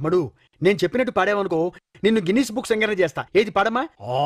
తమ్ముడు నేను చెప్పినట్టు పాడావనుకో నిన్ను గిన్నిస్ బుక్ సంగరణ చేస్తా ఏది పాడమా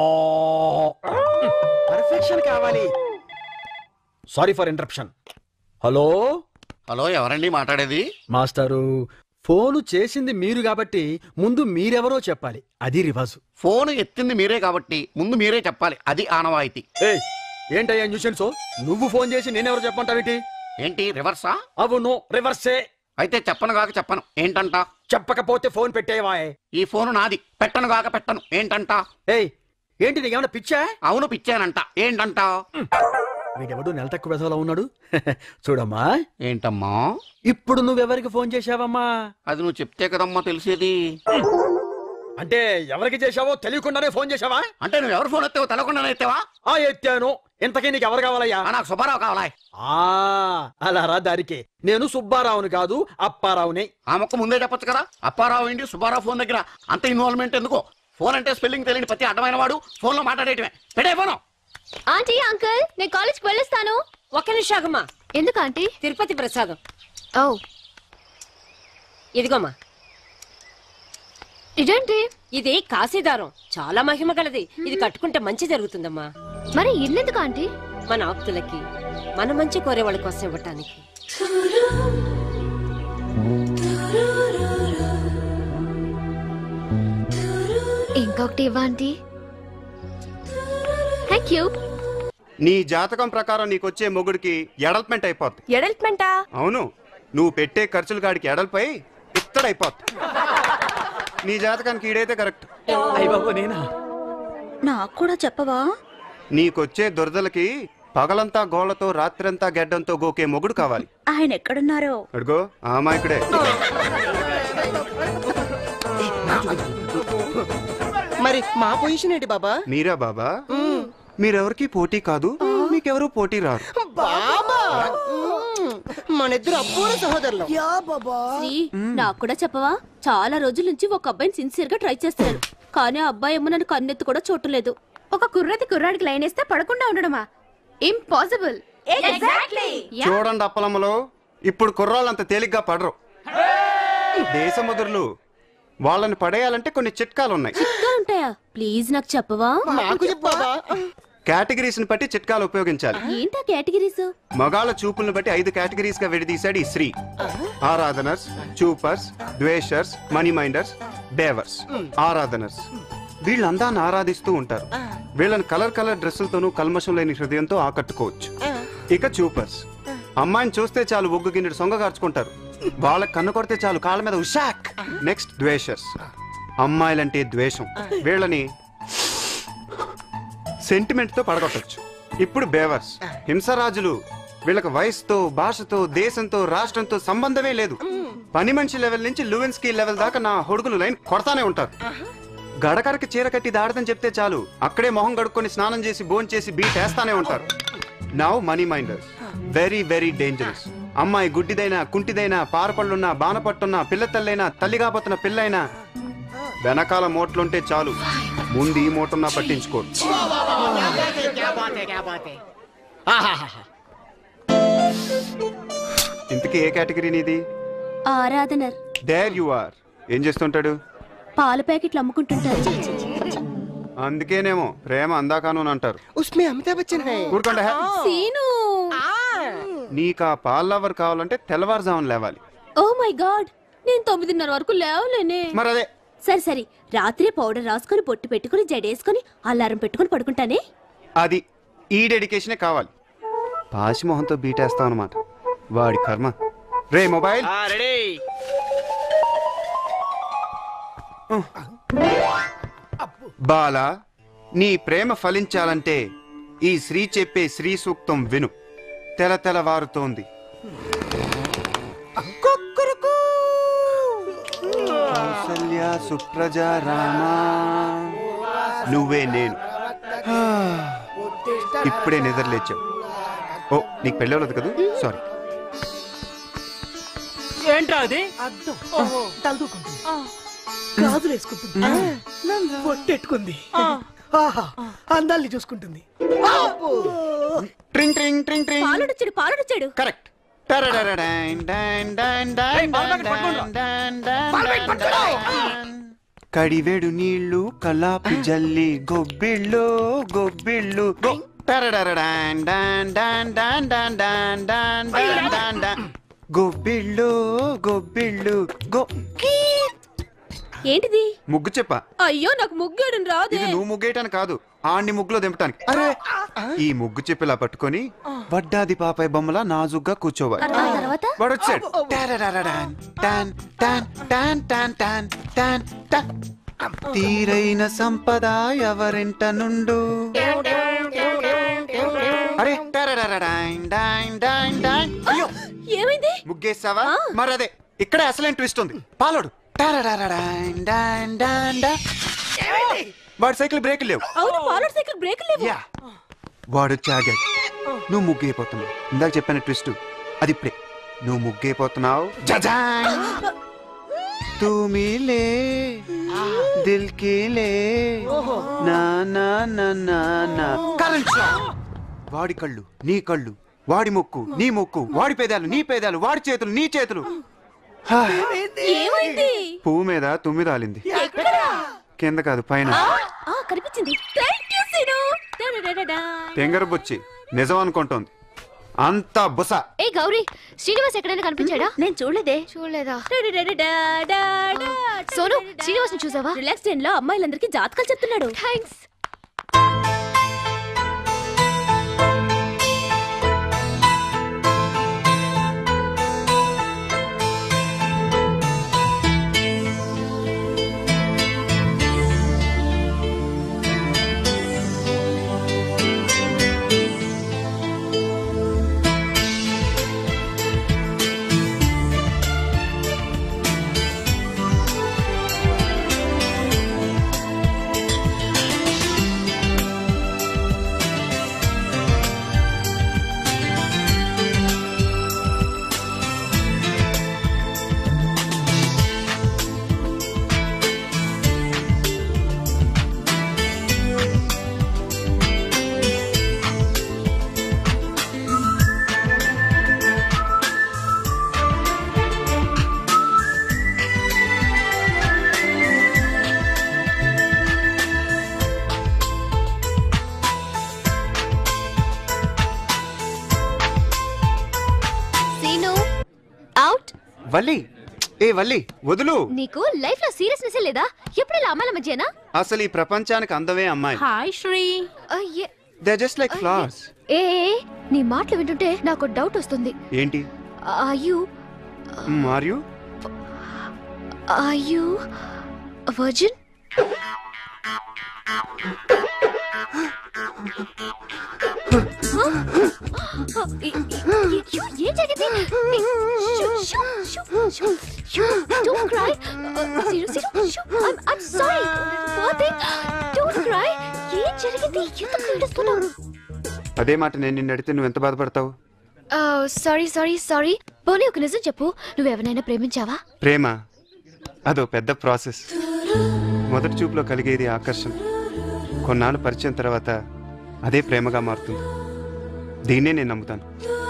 పర్ఫెక్షన్ కావాలి sorry for interruption hello hello ఎవరండి మాట్లాడేది మాస్టారు ఫోను చేసింది మీరు కాబట్టి ముందు మీరెవరో చెప్పాలి అది రివాజు ఫోన్ ఎత్తింది మీరే కాబట్టి ముందు మీరే చెప్పాలి అది ఆనవాయితీ ఏయ్ ఏంటయ్యా న్యూసెన్స్ నువ్వు ఫోన్ చేసి నేనెవరు చెప్పంటావేటి ఏంటి రివర్సా అవును రివర్సే అయితే చెప్పను కాక చెప్పను ఏంటంట చెప్పకపోతే ఫోన్ పెట్టేవాయ్ ఈ ఫోన్ నాది పెట్టను కాక పెట్టను ఏంటంట ఏయ్ ఏంటి నీకేమైనా పిచ్చా అవును పిచ్చానంట ఏంటంట వీడెవడు నెల తక్కువ వెధవలా ఉన్నాడు చూడమ్మా ఏంటమ్మా ఇప్పుడు నువ్వెవరికి ఫోన్ చేశావమ్మా అది నువ్వు చెప్తే కదమ్మా తెలిసేది అంటే ఎవరికి చేశావో తెలియకుండానే ఫోన్ చేశావా అంటే నువ్వు ఎవరు ఫోన్ ఎత్తావో తెలకుండా ఎత్తావా ఆ ఎత్తాను ఇంతకీ నీకు ఎవరు కావాలయ్యా ఆ, నాకు సుబ్బారావు కావాలా ఆ అలా రా దారికి నేను సుబ్బారావుని కాదు అప్పారావుని ఆ మొక్క ముందే చెప్పొచ్చు కదా అప్పారావు ఏంటి సుబ్బారావు ఫోన్ దగ్గర అంత ఇన్వాల్వ్మెంట్ ఎందుకో ఫోన్ అంటే స్పెల్లింగ్ తెలియని ప్రతి అడ్డమైన వాడు ఫోన్ లో మాట్లాడేయటమే పెట్టే ఫోను ఆంటీ అంకుల్ నేను కాలేజ్కి వెళ్ళొస్తాను ఒక్క నిమిషాగమ్మా ఎందుకు ఆంటీ తిరుపతి ప్రసాదం ఓ ఇదిగోమ్మా ఇదేంటి ఇది కాశీదారం చాలా మహిమ గలది ఇది కట్టుకుంటే మంచి జరుగుతుందమ్మా మరి ఇల్లెందుకు ఆంటీ మన ఆప్తులకి మన మంచి కోరే వాళ్ళ కోసం ఇవ్వటానికి ఇంకొకటి ఇవ్వ ఆంటీ థ్యాంక్ యూ నీ జాతకం ప్రకారం నీకొచ్చే మొగుడికి ఎడల్ప్మెంట్ అయిపోద్ది ఎడల్ట్మెంటా అవును నువ్వు పెట్టే ఖర్చులు గాడికి ఎడల్పై ఇత్తడైపోద్ది నీ జాతకానికి ఈడైతే కరెక్ట్ అయ్య బాబు నేనా నాకు కూడా చెప్పవా నీకొచ్చే దురదలకి పగలంతా గోళ్లతో రాత్రంతా గెడ్డంతో గోకే మొగుడు కావాలి ఆయన ఎక్కడున్నారో అడుగో ఆ అమాయకుడే మరి మా పొజిషన్ ఏంటి బాబా మీరా బాబా మీరెవరికి పోటీ కాదు మీకెవరు పోటీ రారు బాబా మన ఇద్దరు అపూర్వ సహోదరులు నాకు కూడా చెప్పవా చాలా రోజుల నుంచి ఒక అబ్బాయిని సిన్సియర్ గా ట్రై చేస్తున్నాను కానీ ఆ అబ్బాయి ఏమో నన్ను కన్నెత్తి కూడా చూడలేదు ఒక కుర్రది కుర్రాడికి లైన్ వేస్తే పడకుండా ఉండడమా ఇంపాసిబుల్ చూడండి అప్పలమ్మలో ఇప్పుడు కుర్రాళ్ళంత తేలిగ్గా పడరు దేశముదురులు వాళ్ళని పడేయాలంటే కొన్ని చిట్కాలు ఉన్నాయి ఉంటాయా ప్లీజ్ నాకు చెప్పవా నాకు చెప్పు బాబా కేటగిరీస్ ని బట్టి చిట్కాలు ఉపయోగించాలి ఏంటా కేటగిరీస్ మగాళ్ళ చూపులను బట్టి ఐదు కేటగిరీస్ గా విడదీశాడు ఈ శ్రీ ఆరాధనర్స్ చూపర్స్ ద్వేషర్స్ మనీ మైండర్స్ బేవర్స్ ఆరాధనర్స్ వీళ్ళు అందాన్ని ఆరాధిస్తూ ఉంటారు వీళ్ళని కలర్ కలర్ డ్రెస్సులతోనూ కల్మషం లేని హృదయంతో ఆకట్టుకోవచ్చు ఇక చూపర్స్ అమ్మాయిని చూస్తే చాలు ఒగ్గు గిన్నెడు సొంగ కార్చుకుంటారు వాళ్ళకి కన్ను కొడితే చాలు కాళ్ళ మీద ఉషాక్ నెక్స్ట్ ద్వేషర్స్ అమ్మాయిలంటే ద్వేషం వీళ్ళని సెంటిమెంట్ తో పడగొట్టచ్చు ఇప్పుడు బేవర్స్ హింసరాజులు వీళ్ళకి వయసుతో భాషతో దేశంతో రాష్ట్రంతో సంబంధమే లేదు పని మనిషి లెవెల్ నుంచి లూవెన్స్కీ లెవెల్ దాకా నా హొడుగులు లైన్ కొడతానే ఉంటారు గడకరకి చీర కట్టి దాడదని చెప్తే చాలు అక్కడే మొహం గడుక్కొని స్నానం చేసి బోన్ చేసి బీట్ వేస్తానే ఉంటారు now money minders very very dangerous అమ్మాయి గుడ్డిదైనా కుంటిదైనా పారపళ్ళున్నా బానపట్టున్నా పిల్ల తల్లైనా తల్లి కాబోతున్న పిల్లైనా వెనకాల మోట్లుంటే చాలు ముందు ఈ మూటన్నా పట్టించుకోరు ఇంతకీ ఏ కేటగిరీ నీది ఆరాధనర్ డేర్ యు ఆర్ ఏం చేస్తుంటాడు పాల ప్యాకెట్లు అమ్ముకుంటుంటారు అందుకేనేమో ప్రేమ అందాకాను అని అంటారు ఉస్మే అమితాబ్ బచ్చన్ హై ఊరుకోండి హే. సీను నీకు ఆ పాల లవర్ కావాలంటే తెల్లవారుజామున లేవాలి ఓ మై గాడ్ నేను తొమ్మిదిన్నర వరకు లేవలేనే మరి అదే సరే సరే రాత్రి పౌడర్ రాసుకొని పొట్టు పెట్టుకుని జడేసుకొని అలారం పెట్టుకుని పడుకుంటానే అది ఈ డెడికేషనే కావాలి పాసి మొహంతో బీటేస్తాం అనమాట వాడి కర్మ రే మొబైల్ రెడీ బాలా నీ ప్రేమ ఫలించాలంటే ఈ శ్రీ చెప్పే శ్రీ సూక్తం విను తెల తెలవారుతోంది కౌసల్య సుప్రజ రామా నువ్వే నేను హా, ఇప్పుడే నిద్రలేచావు ఓ నీకు పెళ్ళవలేదు కదా సారీ ఏంట్రా అది తలదూకుంటుంది గాజులు వేసుకుంటుంది పొట్టెట్టుకుంది ఆహా అందాల్ని చూసుకుంటుంది ట్రింగ్ ట్రింగ్ ట్రింగ్ ట్రింగ్ పాలుడొచ్చాడు పాలుడొచ్చాడు కరెక్ట్ టరడరడైన్, డైన్, డైన్, డైన్, ఏయ్, పాలు ప్యాకెట్ డైన్, పట్టుకోండి. డైన్, డైన్, డైన్, డైన్. కడివేడు నీళ్లు కలాపి జల్లి గొబ్బిళ్ళు గొబ్బిళ్ళు గొ- టరడరడైన్, డైన్, డైన్, డైన్, డైన్, డైన్, డైన్, డైన్, డైన్, డైన్. గొబ్బిళ్ళు గొబ్బిళ్ళు గొ ఏంటిది ముగ్గు చెప్ప అయ్యో నాకు ముగ్గేయడం రాదే ఇది నువ్వు ముగ్గేయటానికి కాదు ఆడిని ముగ్గులో దింపటానికి అరే ఈ ముగ్గు చెప్పిలా పట్టుకొని వడ్డాది పాపాయ్ బొమ్మలా నాజుగ్గా కూర్చోవాలి తర్వాత వాడు వచ్చాడు టారరారారాన్, టాన్, టాన్, టాన్, టాన్, టాన్, టాన్, టాన్. తీరైన సంపద ఎవరింట నుండు అరే టారరారారాన్, డాన్, డాన్, డాన్. అయ్యో ఏమైంది ముగ్గేసావా మరి అదే ఇక్కడే అసలేం ట్విస్ట్ ఉంది పాలోడు టారరారారాన్, డాన్, డాన్, డాన్. వాడి సైకిల్ బ్రేక్ లేవు అవును పాలర్ సైకిల్ బ్రేక్ లేవు యా వాడు వచ్చి ఆగాడు నువ్వు ముగ్గైపోతున్నావు ఇందాక చెప్పిన ట్విస్ట్ అది ఇప్పుడే నువ్వు ముగ్గైపోతున్నావు జజాన్ తూమి లే దిల్ కి లే నా నా నా నా నా కరెంట్ షాక్. వాడి కళ్ళు నీ కళ్ళు వాడి ముక్కు నీ ముక్కు వాడి పేదాలు నీ పేదాలు వాడి చేతులు నీ చేతులు హా, ఏమైంది పువ్వు మీద తుమ్మి రాలింది కింద కాదు పైన ఆ కనిపించింది థ్యాంక్ యూ సీను డడడడడా. తెంగర బొచ్చి నిజం అనుకుంటోంది అంత బుస ఏ గౌరీ శ్రీనివాస్ ఎక్కడైనా కనిపించాడా నేను చూడలేదే చూడలేదా డడడడడా. సోను శ్రీనివాస్ ని చూసావా రిలాక్స్ టైం లో అమ్మాయిలందరికీ జాతకాలు చెప్తున్నాడు థ్యాంక్స్ సీను అవుట్ వల్లి ఏ వల్లి వదులు నీకు లైఫ్ లో సీరియస్నెస్ లేదా ఎప్పుడు ఇలా అమ్మాయిల మధ్యనా అసలు ఈ ప్రపంచానికి అందమే అమ్మాయి హాయ్ శ్రీ అయ్యే దే జస్ట్ లైక్ ఫ్లవర్స్ ఏ ఏ, నీ మాటలు వింటుంటే నాకు డౌట్ వస్తుంది ఏంటి అయ్యూ ఆర్ యు అయ్యూ వర్జిన్ ఏం జరిగింది don't cry I'm sorry don't cry ఏం జరిగింది ఎందుకు ఏడుస్తున్నావు అదే మాట నేను నిన్ను అడిగితే నువ్వు ఎంత బాధపడతావు సారీ సారీ సారీ పోనీ ఒక నిజం చెప్పు నువ్వు ఎవరినైనా ప్రేమించావా ప్రేమ అదో పెద్ద ప్రాసెస్ మొదటి చూపులో కలిగేది ఆకర్షణ కొన్నాళ్ళు పరిచయం తర్వాత అదే ప్రేమగా మారుతుంది దీన్నే నేను నమ్ముతాను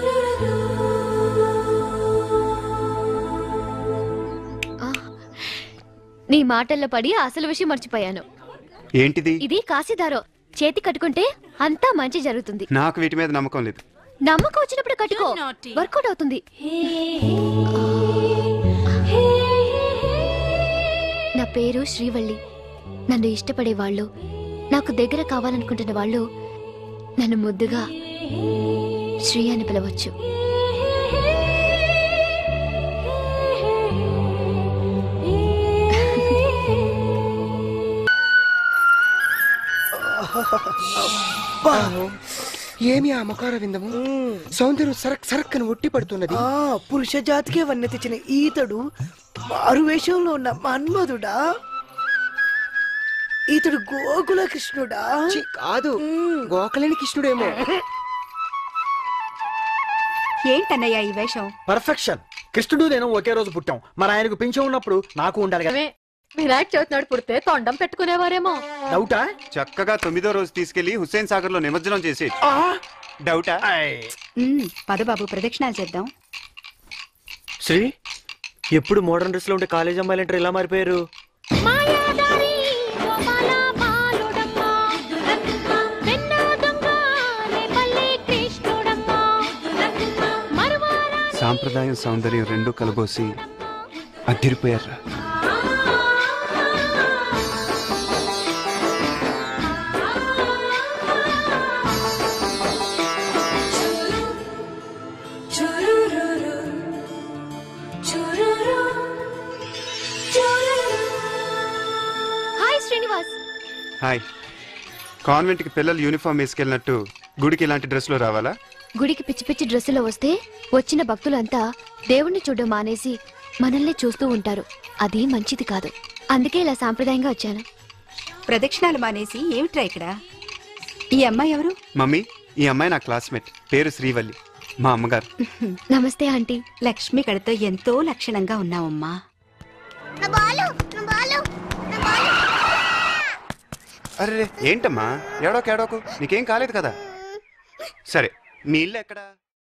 నీ మాటల్లో పడి అసలు విషయం మర్చిపోయాను ఏంటిది ఇది కాశీదారో చేతి కట్టుకుంటే అంతా మంచి జరుగుతుంది నాకు వీటి మీద నమ్మకం లేదు నమ్మకం వచ్చినప్పుడు కట్టుకో వర్కౌట్ అవుతుంది నా పేరు శ్రీవల్లి నన్ను ఇష్టపడే వాళ్ళు నాకు దగ్గర కావాలనుకుంటున్న వాళ్ళు నన్ను ముద్దుగా శ్రీ అని పిలవచ్చు బా. ఏమి ఆ ముఖార విందము సౌందర్యం సరక్ సరక్ అని ఒట్టి పడుతున్నది ఆ పురుష జాతికే వన్నె తెచ్చిన ఈతడు మారు వేషంలో ఉన్న మన్మధుడా ఈతడు గోకుల కృష్ణుడా కాదు గోకలేని కృష్ణుడేమో ఏంటన్నయ్యా ఈ వేషం పర్ఫెక్షన్ కృష్ణుడు నేను ఒకే రోజు పుట్టాం మరి ఆయనకు పింఛం ఉన్నప్పుడు నాకు ఉండాలి కదా వినాయక చవితి నాడు పుడితే తొండం పెట్టుకునేవారేమో డౌటా చక్కగా తొమ్మిదో రోజు తీసుకెళ్లి హుస్సేన్ సాగర్ లో నిమజ్జనం చేసే డౌటా ఉమ్, పద బాబు ప్రదక్షిణాలు చేద్దాం శ్రీ ఎప్పుడు మోడర్న్ డ్రెస్ లో ఉంటే కాలేజ్ అమ్మాయిలు అంటే ఇలా మారిపోయారు సాంప్రదాయం సౌందర్యం రెండు కలబోసి అదిరిపోయారా హాయ్ శ్రీనివాస్ హాయ్ కాన్వెంట్కి పిల్లలు యూనిఫామ్ వేసుకెళ్ళినట్టు గుడికి ఇలాంటి డ్రెస్లో రావాలా గుడికి పిచ్చి పిచ్చి డ్రెస్సులో వస్తే వచ్చిన భక్తులంతా దేవుణ్ణి చూడడం మానేసి మనల్ని చూస్తూ ఉంటారు అది మంచిది కాదు అందుకే ఇలా సాంప్రదాయంగా వచ్చాను ప్రదక్షిణాలు మానేసి ఏమిట్రా ఇక్కడ ఈ అమ్మాయి ఎవరు మమ్మీ ఈ అమ్మాయి నా క్లాస్మేట్ పేరు శ్రీవల్లి మా అమ్మగారు నమస్తే ఆంటీ లక్ష్మి కడతో ఎంతో లక్షణంగా ఉన్నావమ్మా అరే ఏంటమ్మా ఏడోకు ఏడోకు నీకేం కాలేదు కదా సరే మీ ఇల్లు ఎక్కడా